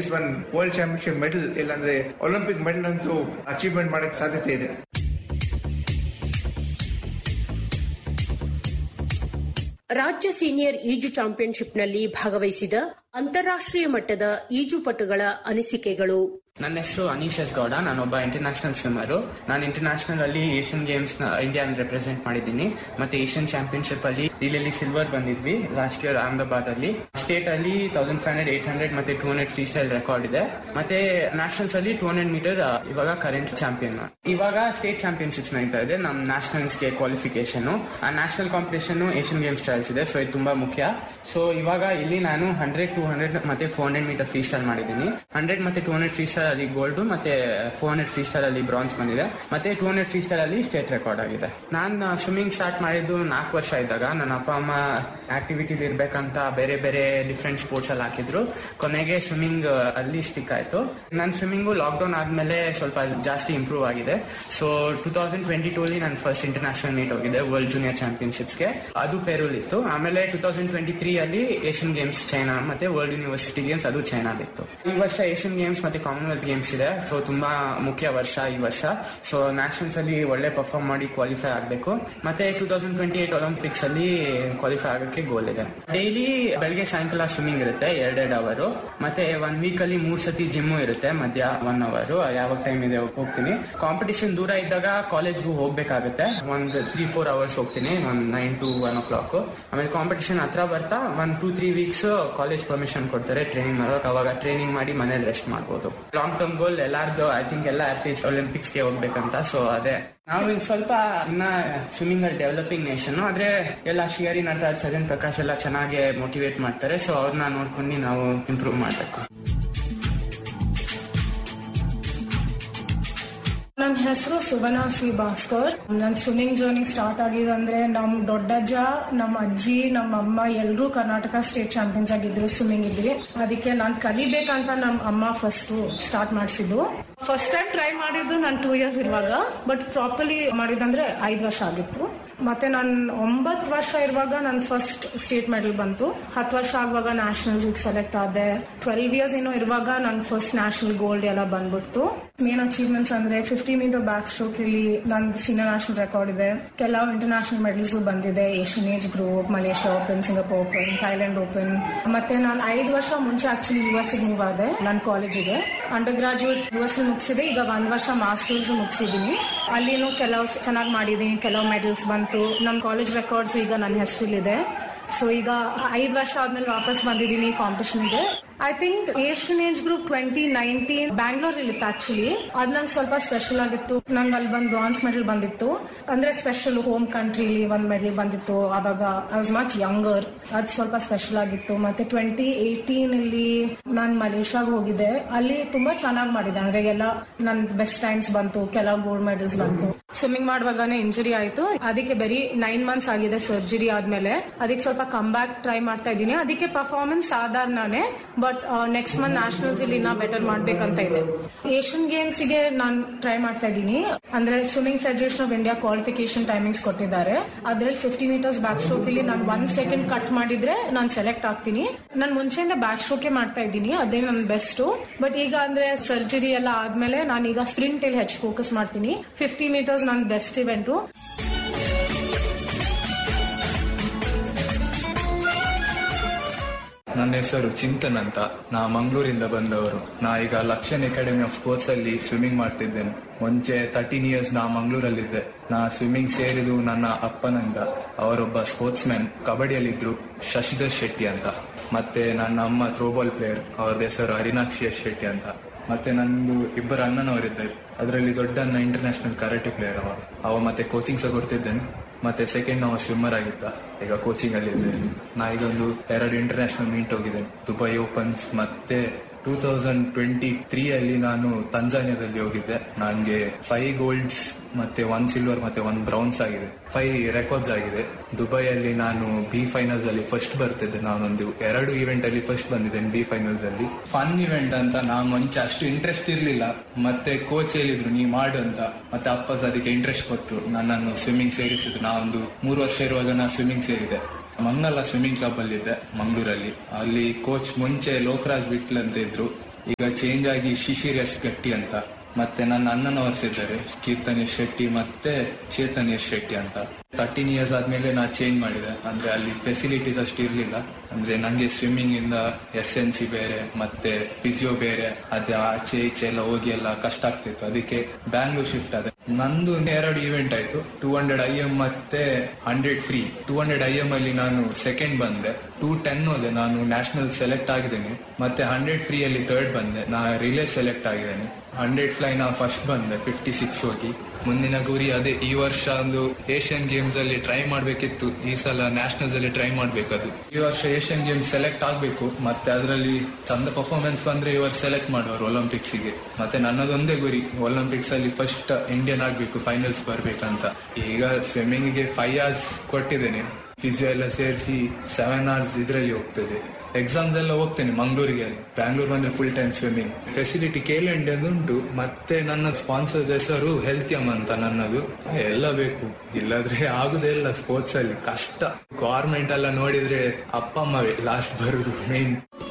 One world championship medal ಇಲ್ಲಾಂದ್ರೆ olympic medal ಅಂತೂ achievement ಮಾಡಕ್ ಸಾಧ್ಯತೆ ಇದೆ ರಾಜ್ಯ ಸೀನಿಯರ್ ಈಜು ಚಾಂಪಿಯನ್ಶಿಪ್ನಲ್ಲಿ ಭಾಗವಹಿಸಿದ ಅಂತಾರಾಷ್ಟ್ರೀಯ ಮಟ್ಟದ ಈಜುಪಟುಗಳ ಅನಿಸಿಕೆಗಳು ನನ್ನ ಹೆಸರು ಅನೀಶ್ ಎಸ್ ಗೌಡ ನಾನೊಬ್ಬ ಇಂಟರ್ನ್ಯಾಷನಲ್ ಸ್ವಿಮ್ಮರು ನಾನು ಇಂಟರ್ನ್ಯಾಷನಲ್ ಅಲ್ಲಿ ಏಷ್ಯನ್ ಗೇಮ್ಸ್ ನ ಇಂಡಿಯಾನ ರೆಪ್ರೆಸೆಂಟ್ ಮಾಡಿದ್ದೀನಿ ಮತ್ತೆ ಏಷ್ಯನ್ ಚಾಂಪಿಯನ್ಶಿಪ್ ಅಲ್ಲಿ ರೀಲಲ್ಲಿ ಸಿಲ್ವರ್ ಬಂದಿದ್ವಿ ಲಾಸ್ಟ್ ಇಯರ್ ಅಹಮದಾಬಾದ್ ಅಲ್ಲಿ ಸ್ಟೇಟ್ ಅಲ್ಲಿ thousand five hundred eight hundred ಮತ್ತೆ two hundred free style record ಇದೆ ಮತ್ತೆ ನ್ಯಾಷನಲ್ಸ್ ಅಲ್ಲಿ ಟೂ ಹಂಡ್ರೆಡ್ ಮೀಟರ್ ಇವಾಗ ಕರೆಂಟ್ ಚಾಂಪಿಯನ್ ಇವಾಗ ಸ್ಟೇಟ್ ಚಾಂಪಿಯನ್ಶಿಪ್ಸ್ ನಡೀತಾ ಇದೆ ನಮ್ ನ್ಯಾಷನಲ್ಸ್ಗೆ ಕ್ವಾಲಿಫಿಕೇಶನ್ ಆ national competition Asian Games trials ಇದೆ ಸೊ ಇದು ತುಂಬಾ ಮುಖ್ಯ ಸೊ ಇವಾಗ ಇಲ್ಲಿ ನಾನು ಹಂಡ್ರೆಡ್ ಟೂ ಹಂಡ್ರೆಡ್ ಮತ್ತೆ four hundred metre free style ಮಾಡಿದ್ದೀನಿ ಹಂಡ್ರೆಡ್ ಮತ್ತೆ ಟೂ ಹಂಡ್ರೆಡ್ ಫ್ರೀ ಸ್ಟೈಲ್ ಅಲ್ಲಿ ಗೋಲ್ಡ್ ಮತ್ತೆ ಫೋರ್ ಹಂಡ್ರೆಡ್ ಫ್ರೀ ಸ್ಟೈಲ್ ಅಲ್ಲಿ ಬ್ರಾನ್ಸ್ ಬಂದಿದೆ ಮತ್ತೆ ಟೂ ಹಂಡ್ರೆಡ್ ಫ್ರೀ ಸ್ಟೈಲ್ ಅಲ್ಲಿ ಸ್ಟೇಟ್ ರೆಕಾರ್ಡ್ ಆಗಿದೆ ನಾನು ಸ್ವಿಮ್ಮಿಂಗ್ ಸ್ಟಾರ್ಟ್ ಮಾಡಿದ್ದು ನಾಲ್ಕು ವರ್ಷ ಇದ್ದಾಗ ನನ್ನ ಅಪ್ಪ ಅಮ್ಮ ಆಕ್ಟಿವಿಟಿ ಇರ್ಬೇಕಂತ ಬೇರೆ ಬೇರೆ ಡಿಫ್ರೆಂಟ್ ಸ್ಪೋರ್ಟ್ಸ್ ಅಲ್ಲಿ ಹಾಕಿದ್ರು ಕೊನೆಗೆ ಸ್ವಿಮ್ಮಿಂಗ್ ಅಲ್ಲಿ ಸ್ಟಿಕ್ ಆಯ್ತು ನನ್ನ ಸ್ವಿಮ್ಮಿಂಗು ಲಾಕ್ಡೌನ್ ಆದ್ಮೇಲೆ ಸ್ವಲ್ಪ ಜಾಸ್ತಿ ಇಂಪ್ರೂವ್ ಆಗಿದೆ so two thousand twenty two ಅಲ್ಲಿ ನಾನು ಫಸ್ಟ್ ಇಂಟರ್ನ್ಯಾಷನಲ್ ಮೀಟ್ ಹೋಗಿದೆ ವರ್ಲ್ಡ್ ಜೂನಿಯರ್ ಚಾಂಪಿಯನ್ಶಿಪ್ಸ್ಗೆ ಅದು ಪೆರೂಲ್ ಇತ್ತು ಆಮೇಲೆ ಟೂ ತೌಸಂಡ್ ಟ್ವೆಂಟಿ ತ್ರೀ ಅಲ್ಲಿ ಏಷ್ಯನ್ ಗೇಮ್ಸ್ ಚೈನಾ ಮತ್ತೆ ವರ್ಲ್ಡ್ ಯೂನಿವರ್ಸಿಟಿ ಗೇಮ್ಸ್ ಅದು ಚೈನಾದಿತ್ತು ಈ ವರ್ಷ ಏಷ್ಯನ್ ಗೇಮ್ಸ್ ಮತ್ತೆ ಕಾಮನ್ವೆಲ್ತ್ ಗೇಮ್ಸ್ ಇದೆ ಸೊ ತುಂಬಾ ಮುಖ್ಯ ವರ್ಷ ಈ ವರ್ಷ ಸೊ ನ್ಯಾಷನಲ್ಸ್ ಅಲ್ಲಿ ಒಳ್ಳೆ ಪರ್ಫಾರ್ಮ್ ಮಾಡಿ ಕ್ವಾಲಿಫೈ ಆಗಬೇಕು ಮತ್ತೆ two thousand twenty eight Olympics ಅಲ್ಲಿ ಕ್ವಾಲಿಫೈ ಆಗಕ್ಕೆ ಗೋಲ್ ಇದೆ ಡೈಲಿ ಬೆಳಗ್ಗೆ ಸಾಯಂಕಾಲ ಸ್ವಿಮ್ಮಿಂಗ್ ಇರುತ್ತೆ ಎರಡೆರಡು ಅವರು ಮತ್ತೆ ಒನ್ ವೀಕ್ ಅಲ್ಲಿ ಮೂರ್ ಸತಿ ಜಿಮ್ ಇರುತ್ತೆ ಮಧ್ಯ ಒನ್ ಅವರ್ ಯಾವಾಗ ಟೈಮ್ ಇದೆ ಹೋಗ್ತೀನಿ ಕಾಂಪಿಟೇಷನ್ ದೂರ ಇದ್ದಾಗ ಕಾಲೇಜ್ಗೂ ಹೋಗ್ಬೇಕಾಗುತ್ತೆ ಒಂದ್ ತ್ರೀ ಫೋರ್ ಅವರ್ಸ್ ಹೋಗ್ತೀನಿ ಒಂದ್ nine to one o'clock ಆಮೇಲೆ ಕಾಂಪಿಟೇಷನ್ ಹತ್ರ ಬರ್ತಾ one two three weeks college permission ಕೊಡ್ತಾರೆ ಟ್ರೈನಿಂಗ್ ಮಾಡೋಕೆ ಅವಾಗ ಟ್ರೈನಿಂಗ್ ಮಾಡಿ ಮನೇಲಿ ರೆಸ್ಟ್ ಮಾಡ್ಬೋದು ಲಾಂಗ್ ಟರ್ಮ್ ಗೋಲ್ ಎಲ್ಲಾರ್ದು ಐ ಥಿಂಕ್ ಎಲ್ಲ ಅಥ್ಲೀಟ್ಸ್ ಒಲಿಂಪಿಕ್ಸ್ ಗೆ ಹೋಗ್ಬೇಕಂತ ಸೊ ಅದೇ ನಾವು ಇನ್ ಸ್ವಲ್ಪ ಇನ್ನ ಸ್ವಿಮ್ಮಿಂಗ್ ಅಲ್ಲಿ ಡೆವಲಪಿಂಗ್ ನೇಷನ್ ಆದ್ರೆ ಎಲ್ಲ ಶಿಯರಿ ನಟರಾಜ್ ಸಜನ್ ಪ್ರಕಾಶ್ ಎಲ್ಲ ಚೆನ್ನಾಗಿ ಮೋಟಿವೇಟ್ ಮಾಡ್ತಾರೆ ಸೊ ಅವ್ರನ್ನ ನೋಡ್ಕೊಂಡು ನಾವು ಇಂಪ್ರೂವ್ ಮಾಡ್ಬೇಕು ನನ್ನ ಹೆಸರು ಸುವರ್ಣ ಸಿ ಭಾಸ್ಕರ್ ನನ್ನ ಸ್ವಿಮ್ಮಿಂಗ್ ಜರ್ನಿ ಸ್ಟಾರ್ಟ್ ಆಗಿದೆ ಅಂದ್ರೆ ನಮ್ ದೊಡ್ಡಜ್ಜ ನಮ್ಮ ಅಜ್ಜಿ ನಮ್ಮ ಅಮ್ಮ ಎಲ್ಲರೂ ಕರ್ನಾಟಕ ಸ್ಟೇಟ್ ಚಾಂಪಿಯನ್ಸ್ ಆಗಿದ್ರು ಸ್ವಿಮ್ಮಿಂಗ್ ಇಲ್ಲಿ ಅದಕ್ಕೆ ನಾನು ಕಲಿಬೇಕಂತ ನಮ್ಮ ಅಮ್ಮ ಫಸ್ಟ್ ಸ್ಟಾರ್ಟ್ ಮಾಡಿಸಿದ್ದು ಫಸ್ಟ್ ಟೈಮ್ ಟ್ರೈ ಮಾಡಿದ್ದು ನಾನು ಟೂ ಇಯರ್ಸ್ ಇರುವಾಗ ಬಟ್ ಪ್ರಾಪರ್ಲಿ ಮಾಡಿದಂದ್ರೆ ಐದು ವರ್ಷ ಆಗಿತ್ತು ಮತ್ತೆ ನಾನು ಒಂಬತ್ತು ವರ್ಷ ಇರುವಾಗ ನನ್ನ ಫಸ್ಟ್ ಸ್ಟೇಟ್ ಮೆಡಲ್ ಬಂತು ಹತ್ತು ವರ್ಷ ಆಗುವಾಗ ನ್ಯಾಷನಲ್ಸ್ ಸೆಲೆಕ್ಟ್ ಆದೆ ಟ್ವೆಲ್ವ್ ಇಯರ್ಸ್ ಏನೋ ಇರುವಾಗ ನನ್ ಫಸ್ಟ್ ನ್ಯಾಷನಲ್ ಗೋಲ್ಡ್ ಎಲ್ಲ ಬಂದ್ಬಿಡ್ತು ಮೇನ್ ಅಚೀವ್ಮೆಂಟ್ಸ್ ಅಂದ್ರೆ ಫಿಫ್ಟಿ ಮೀಟರ್ ಬ್ಯಾಕ್ ಸ್ಟ್ರೋಕ್ ಇಲ್ಲಿ ನಂದು ಸೀನಿಯರ್ ನ್ಯಾಷನಲ್ ರೆಕಾರ್ಡ್ ಇದೆ ಕೆಲವು ಇಂಟರ್ನ್ಯಾಷನಲ್ ಮೆಡಲ್ಸ್ ಬಂದಿದೆ Asian age group Malaysia open Singapore open Thailand open ಮತ್ತೆ ನಾನು ಐದು ವರ್ಷ ಮುಂಚೆ ಆಕ್ಚುಲಿ ಯು ಎಸ್ ಮೂವ್ ಆದೆ ನನ್ನ ಕಾಲೇಜಿಗೆ ಅಂಡರ್ ಗ್ರಾಜುಯೇಟ್ ಯು ಎಸ್ ಮುಗಿಸಿದೆ ಈಗ ಒಂದ್ ವರ್ಷ ಮಾಸ್ಟರ್ಸ್ ಮುಗಿಸಿದೀನಿ ಅಲ್ಲಿನೂ ಕೆಲವು ಚೆನ್ನಾಗಿ ಮಾಡಿದೀನಿ ಕೆಲವು ಮೆಡಲ್ಸ್ ಬಂತು ನಮ್ಮ ಕಾಲೇಜ್ ರೆಕಾರ್ಡ್ಸ್ ಈಗ ನನ್ನ ಹೆಸರಲ್ಲಿದೆ ಸೊ ಈಗ ಐದು ವರ್ಷ ಆದ್ಮೇಲೆ ವಾಪಸ್ ಬಂದಿದ್ದೀನಿ ಕಾಂಪಿಟೇಷನ್ಗೆ I think Asian age group twenty nineteen Bangalore ಇತ್ತು ಆಕ್ಚುಲಿ ಅದ್ ನಂಗೆ ಸ್ವಲ್ಪ ಸ್ಪೆಷಲ್ ಆಗಿತ್ತು ನಂಗೆ ಅಲ್ಲಿ ಬಂದು ಬ್ರಾನ್ಸ್ ಮೆಡಲ್ ಬಂದಿತ್ತು ಅಂದ್ರೆ ಸ್ಪೆಷಲ್ ಹೋಮ್ ಕಂಟ್ರಿಲಿ ಒಂದ್ ಮೆಡಲ್ ಬಂದಿತ್ತು ಅವಾಗ ಐ ವಾಸ್ ಮಚ್ ಯಂಗರ್ ಅದ್ ಸ್ವಲ್ಪ ಸ್ಪೆಷಲ್ ಆಗಿತ್ತು ಮತ್ತೆ ಟ್ವೆಂಟಿ ಏಯ್ಟೀನ್ ಇಲ್ಲಿ ನಾನ್ ಮಲೇಷ್ಯಾಗ ಹೋಗಿದ್ದೆ ಅಲ್ಲಿ ತುಂಬಾ ಚೆನ್ನಾಗಿ ಮಾಡಿದೆ ಅಂದ್ರೆ ಎಲ್ಲ ನನ್ ಬೆಸ್ಟ್ ಟೈಮ್ಸ್ ಬಂತು ಕೆಲವು ಗೋಲ್ಡ್ ಮೆಡಲ್ಸ್ ಬಂತು ಸ್ವಿಮ್ಮಿಂಗ್ ಮಾಡುವಾಗನೇ ಇಂಜುರಿ ಆಯ್ತು ಅದಕ್ಕೆ ಬರೀ ನೈನ್ ಮಂತ್ಸ್ ಆಗಿದೆ ಸರ್ಜರಿ ಆದ್ಮೇಲೆ ಅದಕ್ಕೆ ಸ್ವಲ್ಪ ಕಮ್ ಬ್ಯಾಕ್ ಟ್ರೈ ಮಾಡ್ತಾ ಇದ್ದೀನಿ ಅದಕ್ಕೆ ಪರ್ಫಾರ್ಮೆನ್ಸ್ ಸಾಧಾರಣನೇ ಬಟ್ ನೆಕ್ಸ್ಟ್ ಮಂತ್ ನ್ಯಾಷನಲ್ಸ್ ಇಲ್ಲಿ ಇನ್ನ ಬೆಟರ್ ಮಾಡ್ಬೇಕಂತ ಇದೆ ಏಷ್ಯನ್ ಗೇಮ್ಸ್ ಗೆ ನಾನು ಟ್ರೈ ಮಾಡ್ತಾ ಇದ್ದೀನಿ ಅಂದ್ರೆ swimming federation of India qualification timings ಕೊಟ್ಟಿದ್ದಾರೆ ಅದ್ರಲ್ಲಿ ಫಿಫ್ಟಿ ಮೀಟರ್ಸ್ ಬ್ಯಾಕ್ ಸ್ಟ್ರೋಕ್ ಇಲ್ಲಿ ನಾನು ಒನ್ ಸೆಕೆಂಡ್ ಕಟ್ ಮಾಡಿದ್ರೆ ನಾನು ಸೆಲೆಕ್ಟ್ ಆಗ್ತೀನಿ ನಾನು ಮುಂಚೆಯಿಂದ ಬ್ಯಾಕ್ ಸ್ಟ್ರೋಕೆ ಮಾಡ್ತಾ ಇದ್ದೀನಿ ಅದೇ ನನ್ನ ಬೆಸ್ಟ್ ಬಟ್ ಈಗ ಅಂದ್ರೆ ಸರ್ಜರಿ ಎಲ್ಲ ಆದ್ಮೇಲೆ ನಾನು ಈಗ ಸ್ಪ್ರಿಂಟ್ ಅಲ್ಲಿ ಹೆಚ್ಚು ಫೋಕಸ್ ಮಾಡ್ತೀನಿ ಫಿಫ್ಟಿ ಮೀಟರ್ಸ್ ನನ್ನ ಬೆಸ್ಟ್ ಇವೆಂಟು ನನ್ನ ಹೆಸರು ಚಿಂತನ್ ಅಂತ ನಾ ಮಂಗಳೂರಿಂದ ಬಂದವರು ನಾ ಈಗ ಲಕ್ಷನ್ ಅಕಾಡೆಮಿ ಆಫ್ ಸ್ಪೋರ್ಟ್ಸ್ ಅಲ್ಲಿ ಸ್ವಿಮ್ಮಿಂಗ್ ಮಾಡ್ತಿದ್ದೇನೆ ಮುಂಚೆ ತರ್ಟೀನ್ ಇಯರ್ಸ್ ನಾ ಮಂಗಳೂರಲ್ಲಿದ್ದೆ ನಾ ಸ್ವಿಮ್ಮಿಂಗ್ ಸೇರಿದು ನನ್ನ ಅಪ್ಪನಿಂದ ಅವರೊಬ್ಬ ಸ್ಪೋರ್ಟ್ಸ್ ಮ್ಯಾನ್ ಕಬಡ್ಡಿಯಲ್ಲಿದ್ರು ಶಶಿಧರ್ ಶೆಟ್ಟಿ ಅಂತ ಮತ್ತೆ ನನ್ನ ಅಮ್ಮ ಥ್ರೋಬಾಲ್ ಪ್ಲೇಯರ್ ಅವ್ರದ್ದು ಹೆಸರು ಹರಿನಾಕ್ಷಿ ಎಸ್ ಶೆಟ್ಟಿ ಅಂತ ಮತ್ತೆ ನಂದು ಇಬ್ಬರು ಅಣ್ಣನವರಿದ್ದಾರೆ ಅದರಲ್ಲಿ ದೊಡ್ಡ ಅಣ್ಣ ಇಂಟರ್ನ್ಯಾಷನಲ್ ಕರಾಟೆ ಪ್ಲೇಯರ್ ಅವ ಅವ ಮತ್ತೆ ಕೋಚಿಂಗ್ ಸಹ ಕೊಡ್ತಿದ್ದೇನೆ ಮತ್ತೆ ಸೆಕೆಂಡ್ ನಾವು ಸ್ವಿಮ್ಮರ್ ಆಗಿದ್ದ ಈಗ ಕೋಚಿಂಗ್ ಅಲ್ಲಿ ಇದ್ದೇನೆ ನಾ ಈಗ ಒಂದು ಎರಡು ಇಂಟರ್ನ್ಯಾಷನಲ್ ಮೀಟ್ ಹೋಗಿದ್ದೇನೆ ದುಬೈ ಓಪನ್ಸ್ ಮತ್ತೆ ಟೂ ತೌಸಂಡ್ ಟ್ವೆಂಟಿ ತ್ರೀ ಅಲ್ಲಿ ನಾನು ತಂಜಾನಿಯಾದಲ್ಲಿ ಹೋಗಿದ್ದೆ ನನಗೆ ಫೈವ್ ಗೋಲ್ಡ್ಸ್ ಮತ್ತೆ ಒನ್ ಸಿಲ್ವರ್ ಮತ್ತೆ ಒನ್ ಬ್ರೌನ್ಸ್ ಆಗಿದೆ ಫೈವ್ ರೆಕಾರ್ಡ್ಸ್ ಆಗಿದೆ ದುಬೈಯಲ್ಲಿ ನಾನು ಬಿ ಫೈನಲ್ಸ್ ಅಲ್ಲಿ ಫಸ್ಟ್ ಬರ್ತಿದ್ದೆ ನಾನೊಂದು ಎರಡು ಇವೆಂಟ್ ಅಲ್ಲಿ ಫಸ್ಟ್ ಬಂದಿದ್ದೇನೆ ಬಿ ಫೈನಲ್ಸ್ ಅಲ್ಲಿ ಫನ್ ಇವೆಂಟ್ ಅಂತ ನಾನು ಮುಂಚೆ ಅಷ್ಟು ಇಂಟ್ರೆಸ್ಟ್ ಇರ್ಲಿಲ್ಲ ಮತ್ತೆ ಕೋಚ್ ಹೇಳಿದ್ರು ನೀ ಮಾಡು ಅಂತ ಮತ್ತೆ ಅಪ್ಪಸ್ ಅದಕ್ಕೆ ಇಂಟ್ರೆಸ್ಟ್ ಕೊಟ್ಟರು ನನ್ನನ್ನು ಸ್ವಿಮ್ಮಿಂಗ್ ಸೇರಿಸಿದ್ರು ನಾ ಒಂದು ಮೂರು ವರ್ಷ ಇರುವಾಗ ನಾ ಸ್ವಿಮ್ಮಿಂಗ್ ಸೇರಿದೆ ಮಂಗಲ ಸ್ವಿಮ್ಮಿಂಗ್ ಕ್ಲಬ್ ಅಲ್ಲಿ ಇದ್ದೆ ಮಂಗಳೂರಲ್ಲಿ ಅಲ್ಲಿ ಕೋಚ್ ಮುಂಚೆ ಲೋಕರಾಜ್ ಬಿಟ್ಲ್ ಅಂತ ಇದ್ರು ಈಗ ಚೇಂಜ್ ಆಗಿ ಶಿಶಿರ್ ಎಸ್ ಗಟ್ಟಿ ಅಂತ ಮತ್ತೆ ನನ್ನ ಅಣ್ಣನವರ್ಸ್ ಇದ್ದಾರೆ ಕೀರ್ತನೇಶ್ ಶೆಟ್ಟಿ ಮತ್ತೆ ಚೇತನೇಶ್ ಶೆಟ್ಟಿ ಅಂತ ತರ್ಟೀನ್ ಇಯರ್ಸ್ ಆದ್ಮೇಲೆ ನಾ ಚೇಂಜ್ ಮಾಡಿದೆ ಅಂದ್ರೆ ಅಲ್ಲಿ ಫೆಸಿಲಿಟೀಸ್ ಅಷ್ಟು ಇರ್ಲಿಲ್ಲ ಅಂದ್ರೆ ನಂಗೆ ಸ್ವಿಮ್ಮಿಂಗ್ ಇಂದ ಎಸ್ ಎನ್ ಸಿ ಬೇರೆ ಮತ್ತೆ ಫಿಸಿಯೋ ಬೇರೆ ಅದೇ ಆಚೆ ಈಚೆ ಎಲ್ಲ ಹೋಗಿ ಎಲ್ಲ ಕಷ್ಟ ಆಗ್ತಿತ್ತು ಅದಕ್ಕೆ ಬ್ಯಾಂಗ್ಳೂರ್ ಶಿಫ್ಟ್ ಆದೆ ನಂದು ಎರಡು ಇವೆಂಟ್ ಆಯ್ತು ಟೂ ಹಂಡ್ರೆಡ್ ಐ ಎಂ ಮತ್ತೆ hundred free two hundred I M ಅಲ್ಲಿ ನಾನು ಸೆಕೆಂಡ್ ಬಂದೆ ಟೂ ಟೆನ್ ಹೋದೆ ನಾನು ನ್ಯಾಷನಲ್ ಸೆಲೆಕ್ಟ್ ಆಗಿದ್ದೇನೆ ಮತ್ತೆ ಹಂಡ್ರೆಡ್ ಫ್ರೀ ಅಲ್ಲಿ ಥರ್ಡ್ ಬಂದೆ ನಾ ರಿಲೇ ಸೆಲೆಕ್ಟ್ ಆಗಿದ್ದೇನೆ ಹಂಡ್ರೆಡ್ ಫ್ಲೈ ನಾ ಫಸ್ಟ್ ಬಂದೆ ಫಿಫ್ಟಿ ಸಿಕ್ಸ್ ಹೋಗಿ ಮುಂದಿನ ಗುರಿ ಅದೇ ಈ ವರ್ಷ ಒಂದು ಏಷ್ಯನ್ ಗೇಮ್ಸ್ ಅಲ್ಲಿ ಟ್ರೈ ಮಾಡ್ಬೇಕಿತ್ತು ಈ ಸಲ ನ್ಯಾಷನಲ್ಸ್ ಅಲ್ಲಿ ಟ್ರೈ ಮಾಡ್ಬೇಕದು ಈ ವರ್ಷ ಏಷ್ಯನ್ ಗೇಮ್ಸ್ ಸೆಲೆಕ್ಟ್ ಆಗ್ಬೇಕು ಮತ್ತೆ ಅದರಲ್ಲಿ ಚಂದ ಪರ್ಫಾರ್ಮೆನ್ಸ್ ಬಂದ್ರೆ ಈ ವರ್ಷ ಸೆಲೆಕ್ಟ್ ಮಾಡುವರು ಒಲಿಂಪಿಕ್ಸ್ ಗೆ ಮತ್ತೆ ನನ್ನದೊಂದೇ ಗುರಿ ಒಲಿಂಪಿಕ್ಸ್ ಅಲ್ಲಿ ಫಸ್ಟ್ ಇಂಡಿಯನ್ ಆಗ್ಬೇಕು ಫೈನಲ್ಸ್ ಬರ್ಬೇಕಂತ ಈಗ ಸ್ವಿಮ್ಮಿಂಗ್ ಗೆ ಫೈವ್ ಅವರ್ಸ್ ಕೊಟ್ಟಿದ್ದೇನೆ ಫಿಸಿಯೋ ಎಲ್ಲ ಸೇರಿಸಿ ಸೆವೆನ್ ಅವರ್ಸ್ ಇದರಲ್ಲಿ ಹೋಗ್ತದೆ ಎಕ್ಸಾಮ್ಸ್ ಎಲ್ಲ ಹೋಗ್ತೇನೆ ಮಂಗಳೂರಿಗೆ ಬ್ಯಾಂಗ್ಳೂರ್ ಬಂದ್ರೆ ಫುಲ್ ಟೈಮ್ ಸ್ವಿಮ್ಮಿಂಗ್ ಫೆಸಿಲಿಟಿ ಕೇಲೆಂಡ್ ಉಂಟು ಮತ್ತೆ ನನ್ನ ಸ್ಪಾನ್ಸರ್ಸ್ ಹೆಸರು ಹೆಲ್ತಿಯಮ್ ಅಂತ ನನ್ನದು ಎಲ್ಲ ಬೇಕು ಇಲ್ಲದ್ರೆ ಆಗುದೇ ಇಲ್ಲ ಸ್ಪೋರ್ಟ್ಸ್ ಅಲ್ಲಿ ಕಷ್ಟ ಗೌರ್ಮೆಂಟ್ ಎಲ್ಲ ನೋಡಿದ್ರೆ ಅಪ್ಪ ಅಮ್ಮವೇ ಲಾಸ್ಟ್ ಬರುದು ಮೇನ್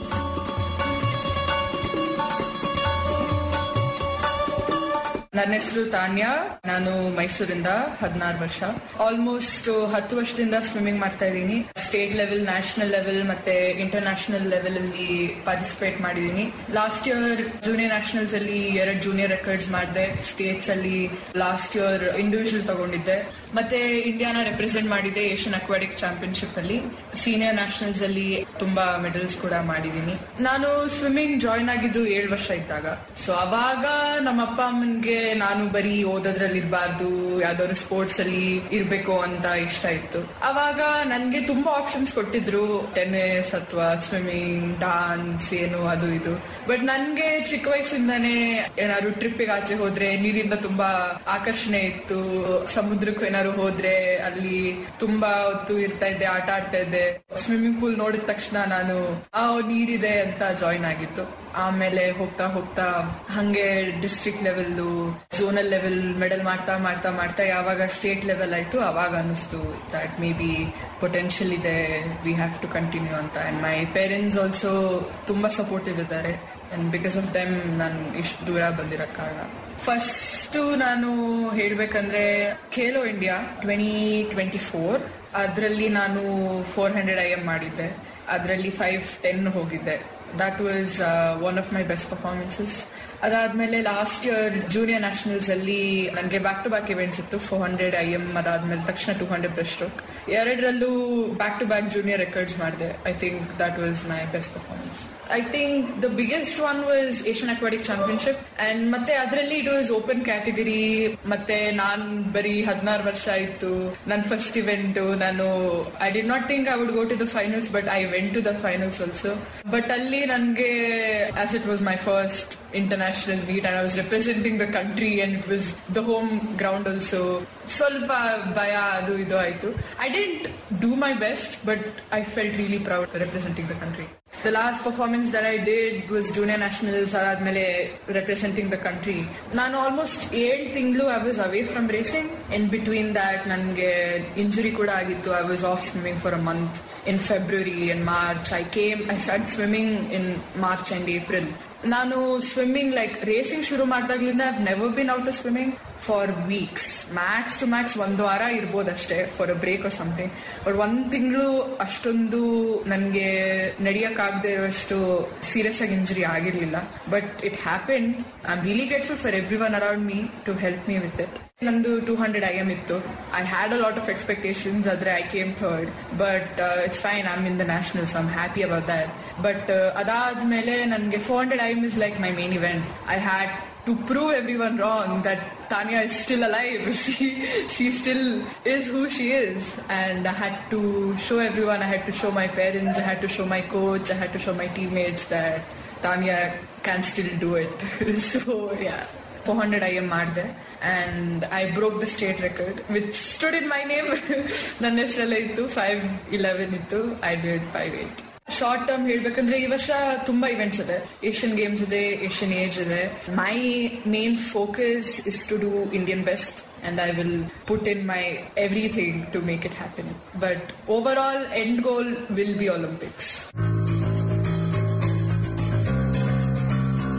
ನನ್ನ ಹೆಸರು ತಾನ್ಯಾ ನಾನು ಮೈಸೂರಿಂದ ಹದಿನಾರು ವರ್ಷ ಆಲ್ಮೋಸ್ಟ್ ಹತ್ತು ವರ್ಷದಿಂದ ಸ್ವಿಮ್ಮಿಂಗ್ ಮಾಡ್ತಾ ಇದ್ದೀನಿ ಸ್ಟೇಟ್ ಲೆವೆಲ್ ನ್ಯಾಷನಲ್ ಲೆವೆಲ್ ಮತ್ತೆ ಇಂಟರ್ನ್ಯಾಷನಲ್ ಲೆವೆಲ್ ಅಲ್ಲಿ ಪಾರ್ಟಿಸಿಪೇಟ್ ಮಾಡಿದ್ದೀನಿ ಲಾಸ್ಟ್ ಇಯರ್ ಜೂನಿಯರ್ ನ್ಯಾಷನಲ್ಸ್ ಅಲ್ಲಿ ಎರಡು ಜೂನಿಯರ್ ರೆಕಾರ್ಡ್ಸ್ ಮಾಡಿದೆ ಸ್ಟೇಟ್ಸ್ ಅಲ್ಲಿ ಲಾಸ್ಟ್ ಇಯರ್ ಇಂಡಿವಿಜುವಲ್ ತಗೊಂಡಿದ್ದೆ ಮತ್ತೆ ಇಂಡಿಯಾನ ರೆಪ್ರೆಸೆಂಟ್ ಮಾಡಿದೆ ಏಷ್ಯನ್ ಅಕ್ವಾಟಿಕ್ ಚಾಂಪಿಯನ್ಶಿಪ್ ಅಲ್ಲಿ ಸೀನಿಯರ್ ನ್ಯಾಷನಲ್ಸ್ ಅಲ್ಲಿ ತುಂಬಾ ಮೆಡಲ್ಸ್ ಕೂಡ ಮಾಡಿದ್ದೀನಿ ನಾನು ಸ್ವಿಮ್ಮಿಂಗ್ ಜಾಯ್ನ್ ಆಗಿದ್ದು ಏಳು ವರ್ಷ ಇದ್ದಾಗ ಸೊ ಅವಾಗ ನಮ್ಮ ಅಪ್ಪ ಅಮ್ಮನ್ಗೆ ನಾನು ಬರೀ ಓದೋದ್ರಲ್ಲಿ ಇರಬಾರ್ದು ಯಾವ್ದಾದ್ರು ಸ್ಪೋರ್ಟ್ಸ್ ಅಲ್ಲಿ ಇರ್ಬೇಕು ಅಂತ ಇಷ್ಟ ಇತ್ತು ಅವಾಗ ನನ್ಗೆ ತುಂಬಾ ಆಪ್ಷನ್ಸ್ ಕೊಟ್ಟಿದ್ರು ಟೆನ್ನಿಸ್ ಅಥವಾ ಸ್ವಿಮ್ಮಿಂಗ್ ಡಾನ್ಸ್ ಏನು ಅದು ಇದು ಬಟ್ ನನ್ಗೆ ಚಿಕ್ಕ ವಯಸ್ಸಿಂದಾನೇ ಏನಾದ್ರು ಟ್ರಿಪ್ಪಿಗೆ ಆಚೆ ಹೋದ್ರೆ ನೀರಿಂದ ತುಂಬಾ ಆಕರ್ಷಣೆ ಇತ್ತು ಸಮುದ್ರಕ್ಕೂ ಏನಾದ್ರು ಹೋದ್ರೆ ಅಲ್ಲಿ ತುಂಬಾ ಹೊತ್ತು ಇರ್ತಾ ಇದ್ದೆ ಆಟ ಆಡ್ತಾ ಇದ್ದೆ ಸ್ವಿಮ್ಮಿಂಗ್ ಪೂಲ್ ನೋಡಿದ ತಕ್ಷಣ ನಾನು ಆ ನೀರಿದೆ ಅಂತ ಜಾಯಿನ್ ಆಗಿತ್ತು ಆಮೇಲೆ ಹೋಗ್ತಾ ಹೋಗ್ತಾ ಹಂಗೆ district level zonal level medal ಮಾಡ್ತಾ ಮಾಡ್ತಾ ಮಾಡ್ತಾ ಯಾವಾಗ ಸ್ಟೇಟ್ ಲೆವೆಲ್ ಆಯ್ತು ಅವಾಗ ಅನಿಸ್ತು ದಟ್ ಮೇ ಬಿ ಪೊಟೆನ್ಷಿಯಲ್ ಇದೆ ವಿ ಹ್ಯಾವ್ ಟು ಕಂಟಿನ್ಯೂ ಅಂತ ಅಂಡ್ ಮೈ ಪೇರೆಂಟ್ಸ್ ಆಲ್ಸೋ ತುಂಬಾ ಸಪೋರ್ಟಿವ್ ಇದ್ದಾರೆ ಅಂಡ್ ಬಿಕಾಸ್ ಆಫ್ ದೆಮ್ ನಾನು ಇಷ್ಟು ದೂರ ಬಂದಿರೋ ಕಾರಣ ಫಸ್ಟ್ ನಾನು ಹೇಳ್ಬೇಕಂದ್ರೆ Khelo India twenty twenty four ಅದರಲ್ಲಿ ನಾನು ಫೋರ್ ಹಂಡ್ರೆಡ್ ಐ ಎಂ ಮಾಡಿದ್ದೆ ಅದರಲ್ಲಿ ಫೈವ್ ಟೆನ್ ಹೋಗಿದ್ದೆ that was one of my best performances ಅದಾದ್ಮೇಲೆ ಲಾಸ್ಟ್ ಇಯರ್ ಜೂನಿಯರ್ ನ್ಯಾಷನಲ್ಸ್ ಅಲ್ಲಿ ನನಗೆ ಬ್ಯಾಕ್ ಟು ಬ್ಯಾಕ್ ಇವೆಂಟ್ಸ್ ಇತ್ತು ಫೋರ್ ಹಂಡ್ರೆಡ್ ಐ ಎಂ ಅದಾದ್ಮೇಲೆ ತಕ್ಷಣ ಟೂ ಹಂಡ್ರೆಡ್ ಬ್ರೆಸ್ಟ್ ಸ್ಟ್ರೋಕ್ ಎರಡರಲ್ಲೂ back to back junior records ಮಾಡಿದೆ I think that was my best performance I think the biggest one was Asian aquatic championship and ಮತ್ತೆ ಅದರಲ್ಲಿ it was open category ಮತ್ತೆ ನಾನ್ ಬರೀ ಹದಿನಾರು ವರ್ಷ ಆಯ್ತು ನನ್ನ ಫಸ್ಟ್ ಇವೆಂಟ್ ನಾನು I did not think I would go to the finals but I went to the finals also but ಅಲ್ಲಿ ನನಗೆ as it was my first international meet and I was representing the country and it was the home ground also ಸ್ವಲ್ಪ ಭಯ ಅದು ಇದು ಆಯ್ತು I didn't do my best but I felt really proud representing the country the last performance that I did was junior nationals ಅದಾದ್ಮೇಲೆ representing the country ನಾನು almost ಏಳು ತಿಂಗಳು I was away from racing in between that ನನಗೆ injury ಕೂಡ ಆಗಿತ್ತು I was off swimming for a month in February in March I came I start swimming in March and April ನಾನು swimming like racing ಶುರು ಮಾಡಿದಾಗ್ಲಿಂದ I've never been out to swimming for weeks max to max ಒಂದು ವಾರ ಇರ್ಬೋದಷ್ಟೇ for a break or something but ಒಂದ್ ತಿಂಗಳು ಅಷ್ಟೊಂದು ನನಗೆ ನಡೆಯಕ್ಕಾಗದೇ ಇರುವಷ್ಟು ಸೀರಿಯಸ್ ಆಗಿ ಇಂಜುರಿ ಆಗಿರ್ಲಿಲ್ಲ but it happen I am really grateful for every one around me to help me with it ನಂದು ಟೂ ಹಂಡ್ರೆಡ್ ಐ ಎಮ್ ಇತ್ತು I had a lot of expectations ಆದ್ರೆ I came third but it's fine I am in the nationals I am happy about that but ಅದಾದ್ಮೇಲೆ ನನಗೆ four hundred I M is like my main event I had to prove everyone wrong that Tanya is still alive. She she still is who she is, and I had to show everyone. I had to show my parents. I had to show my coach. I had to show my teammates that Tanya can still do it. so yeah. 400 IM ಮಾಡಿದೆ and I broke the state record which stood in my name ನನ್ನ ಹೆಸರಲ್ಲೇ ಇತ್ತು five eleven ಇತ್ತು I did five eight short term ಹೇಳ್ಬೇಕಂದ್ರೆ ಈ ವರ್ಷ ತುಂಬಾ events ಇದೆ ಏಷ್ಯನ್ ಗೇಮ್ಸ್ ಇದೆ ಏಷ್ಯನ್ ಏಜ್ ಇದೆ my main focus is to do Indian best and I will put in my everything to make it happen. But overall, end goal will be Olympics.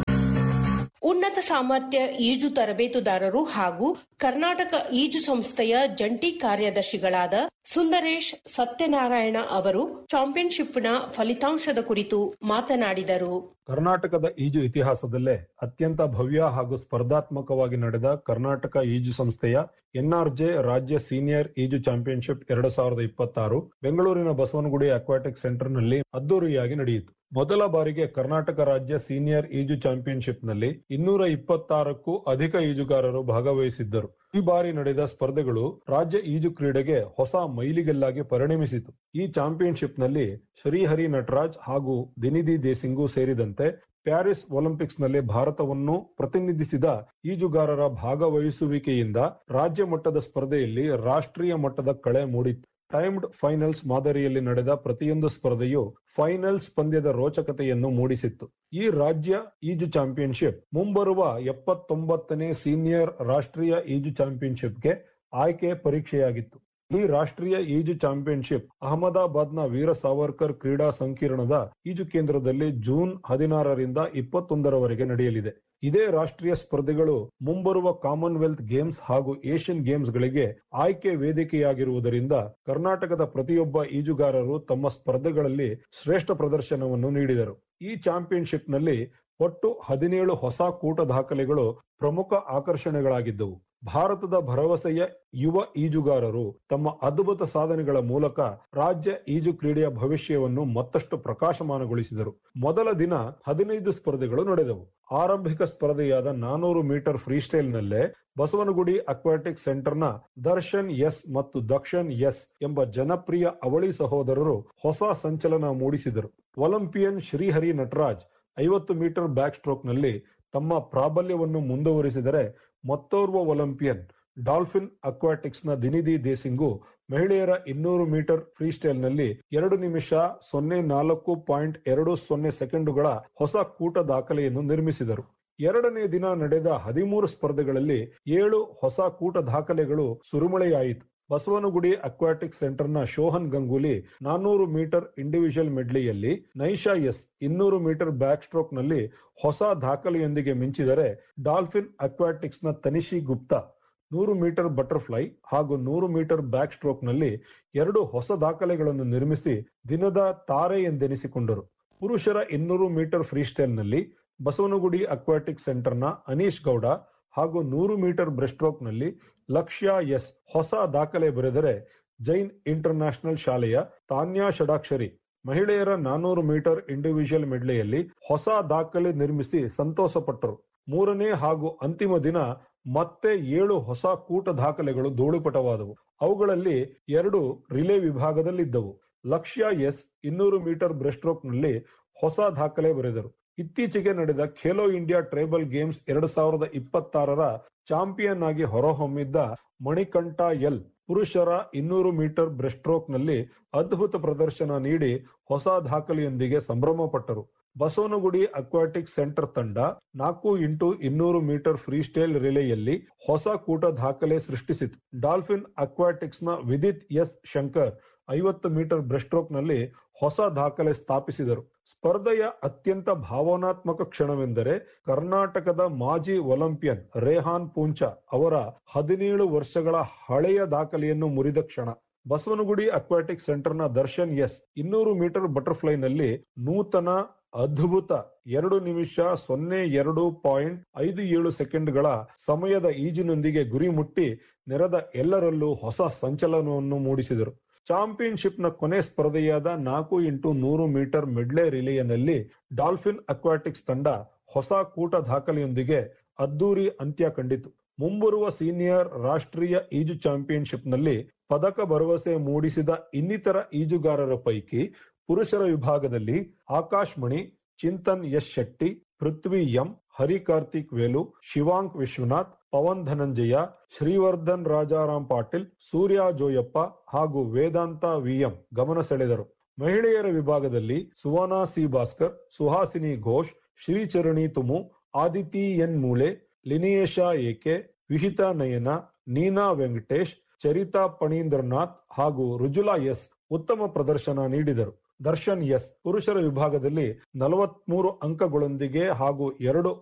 ಉನ್ನತ ಸಾಮರ್ಥ್ಯ ಈಜು ತರಬೇತುದಾರರು ಹಾಗೂ ಕರ್ನಾಟಕ ಈಜು ಸಂಸ್ಥೆಯ ಜಂಟಿ ಕಾರ್ಯದರ್ಶಿಗಳಾದ ಸುಂದರೇಶ್ ಸತ್ಯನಾರಾಯಣ ಅವರು ಚಾಂಪಿಯನ್ಶಿಪ್ನ ಫಲಿತಾಂಶದ ಕುರಿತು ಮಾತನಾಡಿದರು ಕರ್ನಾಟಕದ ಈಜು ಇತಿಹಾಸದಲ್ಲೇ ಅತ್ಯಂತ ಭವ್ಯ ಹಾಗೂ ಸ್ಪರ್ಧಾತ್ಮಕವಾಗಿ ನಡೆದ ಕರ್ನಾಟಕ ಈಜು ಸಂಸ್ಥೆಯ ಎನ್ಆರ್ಜೆ ರಾಜ್ಯ ಸೀನಿಯರ್ ಈಜು ಚಾಂಪಿಯನ್ಶಿಪ್ ಎರಡ್ ಸಾವಿರದ ಇಪ್ಪತ್ತಾರು ಬೆಂಗಳೂರಿನ ಬಸವನಗುಡಿ ಅಕ್ವಾಟಿಕ್ ಸೆಂಟರ್ನಲ್ಲಿ ಅದ್ದೂರಿಯಾಗಿ ನಡೆಯಿತು ಮೊದಲ ಬಾರಿಗೆ ಕರ್ನಾಟಕ ರಾಜ್ಯ ಸೀನಿಯರ್ ಈಜು ಚಾಂಪಿಯನ್ಶಿಪ್ನಲ್ಲಿ ಇನ್ನೂರ ಇಪ್ಪತ್ತಾರಕ್ಕೂ ಅಧಿಕ ಈಜುಗಾರರು ಭಾಗವಹಿಸಿದ್ದರು ಈ ಬಾರಿ ನಡೆದ ಸ್ಪರ್ಧೆಗಳು ರಾಜ್ಯ ಈಜು ಕ್ರೀಡೆಗೆ ಹೊಸ ಮೈಲಿಗಲ್ಲಾಗಿ ಪರಿಣಮಿಸಿತು ಈ ಚಾಂಪಿಯನ್ಶಿಪ್ನಲ್ಲಿ ಶ್ರೀಹರಿ ನಟರಾಜ್ ಹಾಗೂ ದಿನಿಧಿ ದೇಸಿಂಗು ಸೇರಿದಂತೆ ಪ್ಯಾರಿಸ್ ಒಲಿಂಪಿಕ್ಸ್ನಲ್ಲಿ ಭಾರತವನ್ನು ಪ್ರತಿನಿಧಿಸಿದ ಈಜುಗಾರರ ಭಾಗವಹಿಸುವಿಕೆಯಿಂದ ರಾಜ್ಯ ಮಟ್ಟದ ಸ್ಪರ್ಧೆಯಲ್ಲಿ ರಾಷ್ಟ್ರೀಯ ಮಟ್ಟದ ಕಳೆ ಮೂಡಿತ್ತು ಟೈಮ್ಡ್ ಫೈನಲ್ಸ್ ಮಾದರಿಯಲ್ಲಿ ನಡೆದ ಪ್ರತಿಯೊಂದು ಸ್ಪರ್ಧೆಯು ಫೈನಲ್ಸ್ ಪಂದ್ಯದ ರೋಚಕತೆಯನ್ನು ಮೂಡಿಸಿತ್ತು ಈ ರಾಜ್ಯ ಈಜು ಚಾಂಪಿಯನ್ಶಿಪ್ ಮುಂಬರುವ ಎಪ್ಪತ್ತೊಂಬತ್ತನೇ ಸೀನಿಯರ್ ರಾಷ್ಟ್ರೀಯ ಈಜು ಚಾಂಪಿಯನ್ಶಿಪ್ಗೆ ಆಯ್ಕೆ ಪರೀಕ್ಷೆಯಾಗಿತ್ತು ಈ ರಾಷ್ಟ್ರೀಯ ಈಜು ಚಾಂಪಿಯನ್ಶಿಪ್ ಅಹಮದಾಬಾದ್ನ ವೀರ ಸಾವರ್ಕರ್ ಕ್ರೀಡಾ ಸಂಕೀರ್ಣದ ಈಜು ಕೇಂದ್ರದಲ್ಲಿ ಜೂನ್ ಹದಿನಾರರಿಂದ ಇಪ್ಪತ್ತೊಂದರವರೆಗೆ ನಡೆಯಲಿದೆ ಇದೇ ರಾಷ್ಟ್ರೀಯ ಸ್ಪರ್ಧೆಗಳು ಮುಂಬರುವ ಕಾಮನ್ವೆಲ್ತ್ ಗೇಮ್ಸ್ ಹಾಗೂ ಏಷ್ಯನ್ ಗೇಮ್ಸ್ಗಳಿಗೆ ಆಯ್ಕೆ ವೇದಿಕೆಯಾಗಿರುವುದರಿಂದ ಕರ್ನಾಟಕದ ಪ್ರತಿಯೊಬ್ಬ ಈಜುಗಾರರು ತಮ್ಮ ಸ್ಪರ್ಧೆಗಳಲ್ಲಿ ಶ್ರೇಷ್ಠ ಪ್ರದರ್ಶನವನ್ನು ನೀಡಿದರು ಈ ಚಾಂಪಿಯನ್ಶಿಪ್ನಲ್ಲಿ ಒಟ್ಟು ಹದಿನೇಳು ಹೊಸ ಕೂಟ ದಾಖಲೆಗಳು ಪ್ರಮುಖ ಆಕರ್ಷಣೆಗಳಾಗಿದ್ದವು ಭಾರತದ ಭರವಸೆಯ ಯುವ ಈಜುಗಾರರು ತಮ್ಮ ಅದ್ಭುತ ಸಾಧನೆಗಳ ಮೂಲಕ ರಾಜ್ಯ ಈಜು ಕ್ರೀಡೆಯ ಭವಿಷ್ಯವನ್ನು ಮತ್ತಷ್ಟು ಪ್ರಕಾಶಮಾನಗೊಳಿಸಿದರು ಮೊದಲ ದಿನ ಹದಿನೈದು ಸ್ಪರ್ಧೆಗಳು ನಡೆದವು ಆರಂಭಿಕ ಸ್ಪರ್ಧೆಯಾದ ನಾನೂರು ಮೀಟರ್ ಫ್ರೀಸ್ಟೈಲ್ನಲ್ಲೇ ಬಸವನಗುಡಿ ಅಕ್ವಾಟಿಕ್ ಸೆಂಟರ್ನ ದರ್ಶನ್ ಎಸ್ ಮತ್ತು ದಕ್ಷನ್ ಎಸ್ ಎಂಬ ಜನಪ್ರಿಯ ಅವಳಿ ಸಹೋದರರು ಹೊಸ ಸಂಚಲನ ಮೂಡಿಸಿದರು ಒಲಿಂಪಿಯನ್ ಶ್ರೀಹರಿ ನಟರಾಜ್ ಐವತ್ತು ಮೀಟರ್ ಬ್ಯಾಕ್ ಸ್ಟ್ರೋಕ್ನಲ್ಲಿ ತಮ್ಮ ಪ್ರಾಬಲ್ಯವನ್ನು ಮುಂದುವರಿಸಿದರೆ ಮತ್ತೋರ್ವ ಒಲಿಂಪಿಯನ್ ಡಾಲ್ಫಿನ್ ಅಕ್ವಾಟಿಕ್ಸ್ನ ದಿನಿಧಿ ದೇಸಿಂಗು ಮಹಿಳೆಯರ ಇನ್ನೂರು ಮೀಟರ್ ಫ್ರೀಸ್ಟೈಲ್ನಲ್ಲಿ ಎರಡು ನಿಮಿಷ ಸೊನ್ನೆ ನಾಲ್ಕು ಪಾಯಿಂಟ್ ಎರಡು ಸೊನ್ನೆ ಸೆಕೆಂಡುಗಳ ಹೊಸ ಕೂಟ ದಾಖಲೆಯನ್ನು ನಿರ್ಮಿಸಿದರು ಎರಡನೇ ದಿನ ನಡೆದ ಹದಿಮೂರು ಸ್ಪರ್ಧೆಗಳಲ್ಲಿ ಏಳು ಹೊಸ ಕೂಟ ದಾಖಲೆಗಳು ಸುರುಮಳೆಯಾಯಿತು ಬಸವನಗುಡಿ ಅಕ್ವಾಟಿಕ್ ಸೆಂಟರ್ನ ಶೋಹನ್ ಗಂಗೂಲಿ ನಾನ್ನೂರು ಮೀಟರ್ ಇಂಡಿವಿಜುವಲ್ ಮೆಡ್ಲಿಯಲ್ಲಿ ನೈಶಾ ಎಸ್ ಇನ್ನೂರು ಮೀಟರ್ ಬ್ಯಾಕ್ ಸ್ಟ್ರೋಕ್ ನಲ್ಲಿ ಹೊಸ ದಾಖಲೆಯೊಂದಿಗೆ ಮಿಂಚಿದರೆ ಡಾಲ್ಫಿನ್ ಅಕ್ವಾಟಿಕ್ಸ್ನ ತನಿಷಿ ಗುಪ್ತಾ ನೂರು ಮೀಟರ್ ಬಟರ್ಫ್ಲೈ ಹಾಗೂ ನೂರು ಮೀಟರ್ ಬ್ಯಾಕ್ ಸ್ಟ್ರೋಕ್ ನಲ್ಲಿ ಎರಡು ಹೊಸ ದಾಖಲೆಗಳನ್ನು ನಿರ್ಮಿಸಿ ದಿನದ ತಾರೆ ಎಂದೆನಿಸಿಕೊಂಡರು ಪುರುಷರ ಇನ್ನೂರು ಮೀಟರ್ ಫ್ರೀಸ್ಟೈಲ್ನಲ್ಲಿ ಬಸವನಗುಡಿ ಅಕ್ವಾಟಿಕ್ ಸೆಂಟರ್ನ ಅನೀಶ್ ಗೌಡ ಹಾಗೂ ನೂರು ಮೀಟರ್ ಬ್ರೆಸ್ಟ್ರೋಕ್ ನಲ್ಲಿ ಲಕ್ಷ್ಯ ಎಸ್ ಹೊಸ ದಾಖಲೆ ಬರೆದರೆ ಜೈನ್ ಇಂಟರ್ ನ್ಯಾಷನಲ್ ಶಾಲೆಯ ತಾನ್ಯಾ ಷಡಾಕ್ಷರಿ ಮಹಿಳೆಯರ ನಾನೂರು ಮೀಟರ್ ಇಂಡಿವಿಜುವಲ್ ಮೆಡ್ಲೆಯಲ್ಲಿ ಹೊಸ ದಾಖಲೆ ನಿರ್ಮಿಸಿ ಸಂತೋಷಪಟ್ಟರು ಮೂರನೇ ಹಾಗೂ ಅಂತಿಮ ದಿನ ಮತ್ತೆ ಏಳು ಹೊಸ ಕೂಟ ದಾಖಲೆಗಳು ಧೂಳುಪಟವಾದವು ಅವುಗಳಲ್ಲಿ ಎರಡು ರಿಲೇ ವಿಭಾಗದಲ್ಲಿದ್ದವು ಲಕ್ಷ್ಯ ಎಸ್ ಇನ್ನೂರು ಮೀಟರ್ ಬ್ರೆಸ್ಟ್ರೋಕ್ ನಲ್ಲಿ ಹೊಸ ದಾಖಲೆ ಬರೆದರು ಇತ್ತೀಚೆಗೆ ನಡೆದ ಖೇಲೋ ಇಂಡಿಯಾ ಟ್ರೈಬಲ್ ಗೇಮ್ಸ್ ಎರಡ್ ಸಾವಿರದ ಇಪ್ಪತ್ತಾರರ ಚಾಂಪಿಯನ್ ಆಗಿ ಹೊರಹೊಮ್ಮಿದ್ದ ಮಣಿಕಂಠ ಎಲ್ ಪುರುಷರ ಇನ್ನೂರು ಮೀಟರ್ ಬ್ರೆಸ್ಟ್ರೋಕ್ ನಲ್ಲಿ ಅದ್ಭುತ ಪ್ರದರ್ಶನ ನೀಡಿ ಹೊಸ ದಾಖಲೆಯೊಂದಿಗೆ ಸಂಭ್ರಮಪಟ್ಟರು ಬಸವನಗುಡಿ ಅಕ್ವಾಟಿಕ್ ಸೆಂಟರ್ ತಂಡ ನಾಲ್ಕು ಇಂಟು ಇನ್ನೂರು ಮೀಟರ್ ಫ್ರೀಸ್ಟೈಲ್ ರಿಲೆಯಲ್ಲಿ ಹೊಸ ಕೂಟ ದಾಖಲೆ ಸೃಷ್ಟಿಸಿತು ಡಾಲ್ಫಿನ್ ಅಕ್ವಾಟಿಕ್ಸ್ ನ ವಿದಿತ್ ಎಸ್ ಶಂಕರ್ ಐವತ್ತು ಮೀಟರ್ ಬ್ರೆಸ್ಟ್ರೋಕ್ ನಲ್ಲಿ ಹೊಸ ದಾಖಲೆ ಸ್ಥಾಪಿಸಿದರು ಸ್ಪರ್ಧೆಯ ಅತ್ಯಂತ ಭಾವನಾತ್ಮಕ ಕ್ಷಣವೆಂದರೆ ಕರ್ನಾಟಕದ ಮಾಜಿ ಒಲಿಂಪಿಯನ್ ರೇಹಾನ್ ಪೂಂಚಾ ಅವರ ಹದಿನೇಳು ವರ್ಷಗಳ ಹಳೆಯ ದಾಖಲೆಯನ್ನು ಮುರಿದ ಕ್ಷಣ ಬಸವನಗುಡಿ ಅಕ್ವಾಟಿಕ್ ಸೆಂಟರ್ನ ದರ್ಶನ್ ಎಸ್ ಇನ್ನೂರು ಮೀಟರ್ ಬಟರ್ಫ್ಲೈನಲ್ಲಿ ನೂತನ ಅದ್ಭುತ ಎರಡು ನಿಮಿಷ ಸೊನ್ನೆ ಎರಡು ಪಾಯಿಂಟ್ ಐದು ಏಳು ಸೆಕೆಂಡ್ಗಳ ಸಮಯದ ಈಜಿನೊಂದಿಗೆ ಗುರಿ ಮುಟ್ಟಿ ನೆರೆದ ಎಲ್ಲರಲ್ಲೂ ಹೊಸ ಸಂಚಲನವನ್ನು ಮೂಡಿಸಿದರು ಚಾಂಪಿಯನ್ಶಿಪ್ನ ಕೊನೆ ಸ್ಪರ್ಧೆಯಾದ ನಾಲ್ಕು ಇಂಟು ನೂರು ಮೀಟರ್ ಮಿಡ್ಲೆ ರಿಲೆಯನಲ್ಲಿ ಡಾಲ್ಫಿನ್ ಅಕ್ವಾಟಿಕ್ಸ್ ತಂಡ ಹೊಸ ಕೂಟ ದಾಖಲೆಯೊಂದಿಗೆ ಅದ್ದೂರಿ ಅಂತ್ಯ ಕಂಡಿತು ಮುಂಬರುವ ಸೀನಿಯರ್ ರಾಷ್ಟ್ರೀಯ ಈಜು ಚಾಂಪಿಯನ್ಶಿಪ್ನಲ್ಲಿ ಪದಕ ಭರವಸೆ ಮೂಡಿಸಿದ ಇನ್ನಿತರ ಈಜುಗಾರರ ಪೈಕಿ ಪುರುಷರ ವಿಭಾಗದಲ್ಲಿ ಆಕಾಶ್ ಮಣಿ ಚಿಂತನ್ ಯಶ್ ಶೆಟ್ಟಿ ಪೃಥ್ವಿ ಎಂ ಹರಿ ಕಾರ್ತಿಕ್ ವೇಲು ಶಿವಾಂಕ್ ವಿಶ್ವನಾಥ್ ಪವನ್ ಧನಂಜಯ ಶ್ರೀವರ್ಧನ್ ರಾಜಾರಾಮ್ ಪಾಟೀಲ್ ಸೂರ್ಯ ಜೋಯಪ್ಪ ಹಾಗೂ ವೇದಾಂತ ವಿಎಂ ಗಮನ ಸೆಳೆದರು ಮಹಿಳೆಯರ ವಿಭಾಗದಲ್ಲಿ ಸುವರ್ಣ ಸಿ ಭಾಸ್ಕರ್ ಸುಹಾಸಿನಿ ಘೋಷ್ ಶ್ರೀಚರಣಿ ತುಮು ಆದಿತಿ ಎನ್ ಮೂಲೆ ಲಿನಿಯೇಶಾ ಏಕೆ ವಿಹಿತಾ ನಯನ ನೀನಾ ವೆಂಕಟೇಶ್ ಚರಿತಾ ಪಣೀಂದ್ರನಾಥ್ ಹಾಗೂ ರುಜುಲಾ ಎಸ್ ಉತ್ತಮ ಪ್ರದರ್ಶನ ನೀಡಿದರು ದರ್ಶನ್ ಎಸ್ ಪುರುಷರ ವಿಭಾಗದಲ್ಲಿ ನಲವತ್ಮೂರು ಅಂಕಗಳೊಂದಿಗೆ ಹಾಗೂ ಎರಡು